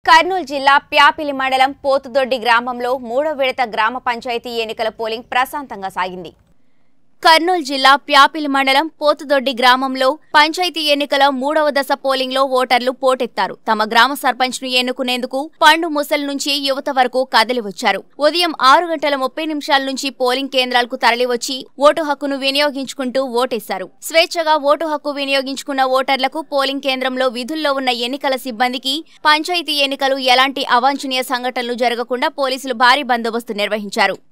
కర్నూలు జిల్లా ప్యాపిలి మండలం పోతుదొడ్డి గ్రామంలో మూడో విడత గ్రామ పంచాయతీ ఎన్నికల పోలింగ్ ప్రశాంతంగా సాగింది కర్నూలు జిల్లా ప్యాపిలి మండలం పోతుదొడ్డి గ్రామంలో పంచాయతీ ఎన్నికల మూడవ దశ పోలింగ్ లో ఓటర్లు పోటెత్తారు తమ గ్రామ సర్పంచ్ ను ఎన్నుకునేందుకు పండు ముసలి నుంచి యువత వరకు కదిలి వచ్చారు ఉదయం ఆరు గంటల ముప్పై నిమిషాల నుంచి పోలింగ్ కేంద్రాలకు తరలివచ్చి ఓటు హక్కును వినియోగించుకుంటూ ఓటేశారు స్వేచ్ఛగా ఓటు హక్కు వినియోగించుకున్న ఓటర్లకు పోలింగ్ కేంద్రంలో విధుల్లో ఉన్న ఎన్నికల సిబ్బందికి పంచాయతీ ఎన్నికలు ఎలాంటి అవాంఛనీయ సంఘటనలు జరగకుండా పోలీసులు భారీ బందోబస్తు నిర్వహించారు